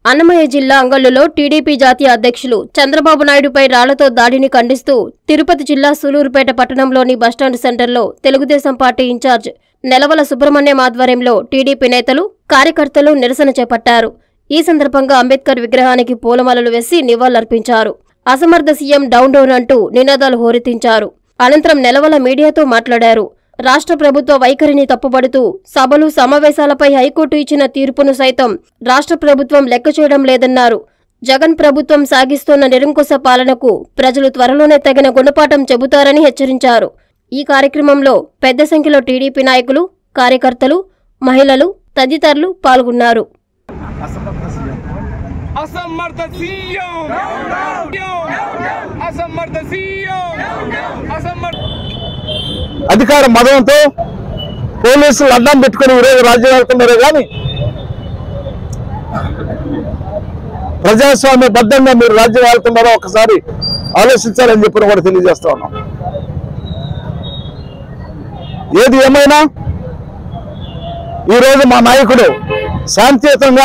అన్నమయ్య జిల్లా అంగళ్ళులో టీడీపీ జాతీయ అధ్యక్షులు చంద్రబాబు నాయుడుపై రాళ్లతో దాడిని ఖండిస్తూ తిరుపతి జిల్లా సూలూరుపేట పట్టణంలోని బస్టాండ్ stand Telugu Desam party incharge Nelavala Subrahmanyam ఆధ్వర్యంలో టీడీపీ నేతలు కార్యకర్తలు నిరసన చేపట్టారు ఈ సందర్భంగా అంబేద్కర్ విగ్రహానికి పూలమాలలు వేసి నివాళులర్పించారు అసమర్థ సీఎం డౌన్ డౌన్ అంటూ నినాదాలు హోరెత్తించారు అనంతరం నెలవల మీడియాతో మాట్లాడారు రాష్ట్ర ప్రభుత్వ వైఖరిని తప్పుపడుతూ సభలు సమావేశాలపై హైకోర్టు ఇచ్చిన తీర్పును సైతం రాష్ట్ర ప్రభుత్వం లెక్క చేయడం లేదన్నారు జగన్ ప్రభుత్వం సాగిస్తున్న నిరంకుశ పాలనకు ప్రజలు త్వరలోనే తగిన గుణపాఠం చెబుతారని హెచ్చరించారు ఈ కార్యక్రమంలో పెద్ద సంఖ్యలో టీడీపీ నాయకులు కార్యకర్తలు మహిళలు తదితరులు పాల్గొన్నారు అసమర్థ సీఎం అసమర్థ సీఎం అసమర్థ అధికార మదంతో పోలీసులు అడ్డం పెట్టుకుని ఈరోజు రాజ్యం వెళ్తున్నారు కానీ ప్రజాస్వామ్య బద్దంగా మీరు రాజ్యం వెళ్తున్నారో ఒకసారి ఆలోచించాలని చెప్పి కూడా తెలియజేస్తా ఉన్నాం ఏది ఏమైనా ఈరోజు మా నాయకుడు శాంతియుతంగా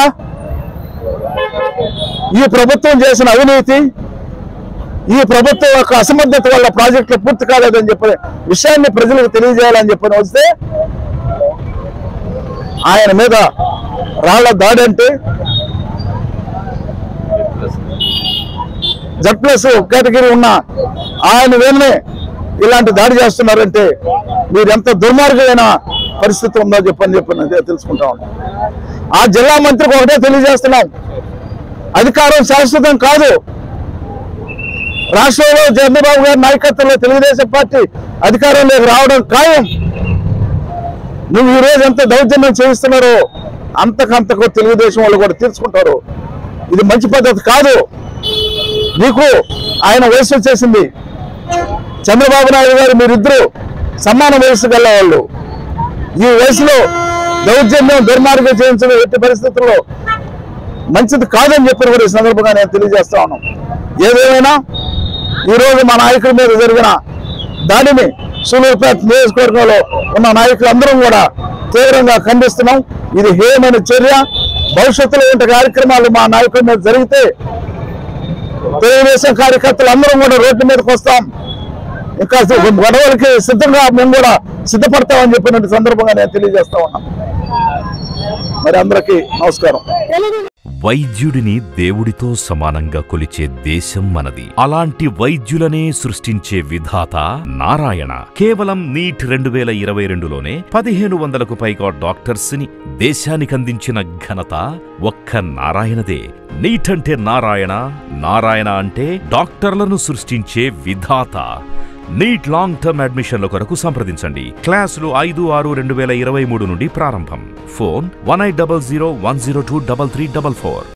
ఈ ప్రభుత్వం చేసిన అవినీతి ఈ ప్రభుత్వం యొక్క అసమర్థత వల్ల ప్రాజెక్టులు పూర్తి కాలేదని చెప్పిన విషయాన్ని ప్రజలకు తెలియజేయాలని చెప్పిన వస్తే ఆయన మీద రాళ్ల దాడి అంటే జడ్ ప్లస్ కేటగిరీ ఉన్న ఆయన వేనే ఇలాంటి దాడి చేస్తున్నారంటే మీరు ఎంత దుర్మార్గమైన పరిస్థితి ఉందో చెప్పని చెప్పి నేను తెలుసుకుంటా ఉన్నాం ఆ జిల్లా మంత్రికి ఒకటే తెలియజేస్తున్నాం అధికారం శాశ్వతం కాదు రాష్ట్రంలో చంద్రబాబు గారి నాయకత్వంలో తెలుగుదేశం పార్టీ అధికారంలోకి రావడం ఖాయం నువ్వు ఈ రోజు ఎంత దౌర్జన్యం చేయిస్తున్నారో అంతకంతకు తెలుగుదేశం వాళ్ళు కూడా తీర్చుకుంటారు ఇది మంచి పద్ధతి కాదు నీకు ఆయన వయసు వచ్చేసింది చంద్రబాబు నాయుడు గారు మీరిద్దరూ సమాన వయసు గల వాళ్ళు ఈ వయసులో దౌర్జన్యం దుర్మార్గం చేయించడం ఎట్టి పరిస్థితుల్లో మంచిది కాదని చెప్పి కూడా ఈ సందర్భంగా నేను తెలియజేస్తా ఉన్నాం ఏదేమైనా ఈరోజు మా నాయకుల మీద జరిగిన దాడిని సూలూరుపేట నియోజకవర్గంలో ఉన్న నాయకులందరం కూడా తీవ్రంగా ఖండిస్తున్నాం ఇది హేయమైన చర్య భవిష్యత్తులో ఇంటి కార్యక్రమాలు మా నాయకుల మీద జరిగితే తెలుగుదేశం కార్యకర్తలు అందరం కూడా రోడ్డు మీదకి వస్తాం ఇంకా గొడవలకి సిద్ధంగా మేము కూడా సిద్ధపడతామని చెప్పినట్టు సందర్భంగా నేను తెలియజేస్తా ఉన్నాం మరి అందరికీ నమస్కారం వైద్యుడిని దేవుడితో సమానంగా కొలిచే దేశం మనది అలాంటి వైద్యులనే సృష్టించే విధాత నారాయణ కేవలం నీట్ రెండు వేల ఇరవై రెండులోనే పదిహేను వందలకు పైగా డాక్టర్స్ ని దేశానికి అందించిన ఘనత ఒక్క నారాయణదే నీట్ అంటే నారాయణ నారాయణ అంటే డాక్టర్లను సృష్టించే విధాత నీట్ లాంగ్ టర్మ్ అడ్మిషన్ల కొరకు సంప్రదించండి క్లాసులు ఐదు ఆరు రెండు వేల ఇరవై మూడు నుండి ప్రారంభం phone one eight double zero one zero two double three double four